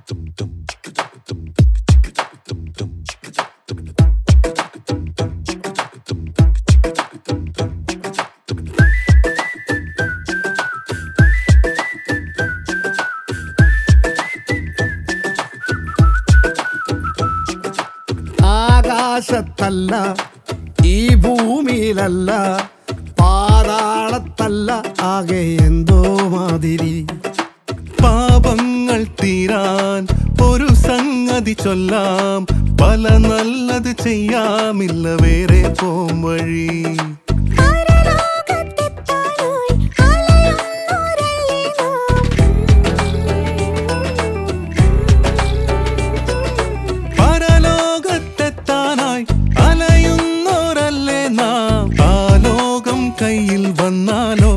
ആകാശത്തല്ല ഈ ഭൂമിയിലല്ല പാതാളത്തല്ല ആകെ എന്തോ മാതിരി പാപങ്ങൾ തീരാൻ ഒരു സംഗതി ചൊല്ലാം പല നല്ലത് ചെയ്യാമില്ല വേറെ പോം വഴി പരലോകത്തെത്താനായി അലയുന്നോരല്ലേ പരലോകത്തെത്താനായി അലയുന്നോരല്ലേ നാം ആ ലോകം കയ്യിൽ വന്നാലോ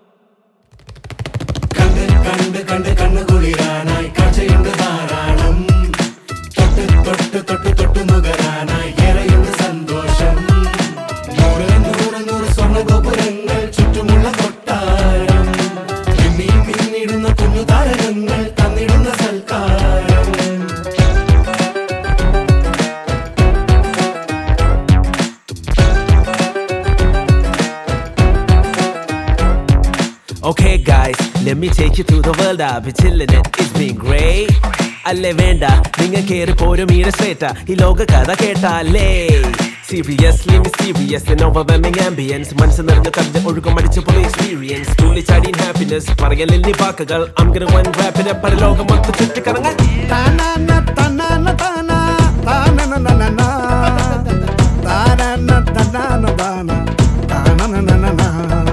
കണ്ട് കണ്ട് കണ്ട് കണ്ണു കുളിരാനായി കാഴ്ചയുണ്ട് ധാരാളം തൊട്ട് തൊട്ട് തൊട്ട് തൊട്ട് നുകരാനായി ഏറെയുണ്ട് സന്തോഷം നൂറ് നൂറ് നൂറ് സ്വർണ്ണ ഗോപുരങ്ങൾ ചുറ്റുമുള്ള കൊട്ടാരം പിന്നെയും പിന്നിടുന്ന കുഞ്ഞു താരകങ്ങൾ തന്നിടുന്ന സൽക്കാരം Okay, guys, let me take you to the world. I've been chillin' it, it's been great. അല്ലേ വേണ്ട നിങ്ങൾ കേറി പോരും ഈരശ്രേറ്റ ഈ ലോക കഥ കേട്ടാലേ സീരിയസ്ലി മിസ്റ്റീരിയസ് ഓവർവെമിംഗ് ആംബിയൻസ് മനസ്സ് നിറഞ്ഞ കവിത ഒഴുകം അടിച്ചപ്പോൾ എക്സ്പീരിയൻസ് തുള്ളിച്ചാടിയൻ ഹാപ്പിനെസ് പറയലിൽ നീ വാക്കുകൾ അംഗന വൻ റാപ്പിനെ പരലോകം മൊത്തം ചുറ്റിക്കറങ്ങാൻ തനന തനന തന, തനനനനന. തനന തനന തന, തനനനനന.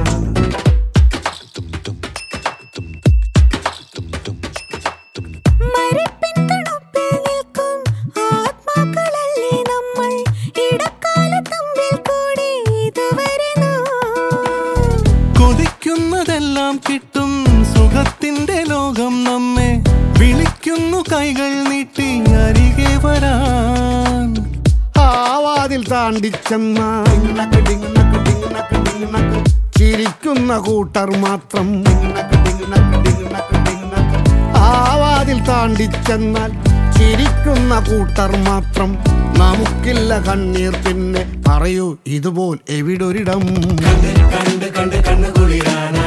മരപ്പിൻ തണുപ്പിൽ നിൽക്കും ആത്മാക്കളല്ലേ നമ്മൾ ഇടക്കാലത്തമ്പിൽ കൂടി ഇതുവരെ നാം കൊതിക്കുന്നതെല്ലാം കിട്ടും സുഖത്തിന്റെ ലോകം നമ്മെ വിളിക്കുന്നു കൈകൾ നീട്ടി അരികെ വരാൻ ആവാതിൽ താണ്ടിച്ചെന്ന ഡിങ്ങനക്ക് ഡിങ്ങനക്ക് ഡിങ്ങനക്ക് ഡിങ്ങനക്ക് ചിരിക്കുന്ന കൂട്ടർ മാത്രം ഡിങ്ങനക്ക് ഡിങ്ങനക്ക് ഡിങ്ങനക്ക് ഡിങ്ങനക്ക് ആവാതിൽ താണ്ടിച്ചെന്നാൽ ചിരിക്കുന്ന കൂട്ടർ മാത്രം നമുക്കില്ല കണ്ണീർ പിന്നെ പറയൂ ഇതുപോൽ എവിടൊരിടം കണ്ട് കണ്ട് കണ്ണ് കുളിരാന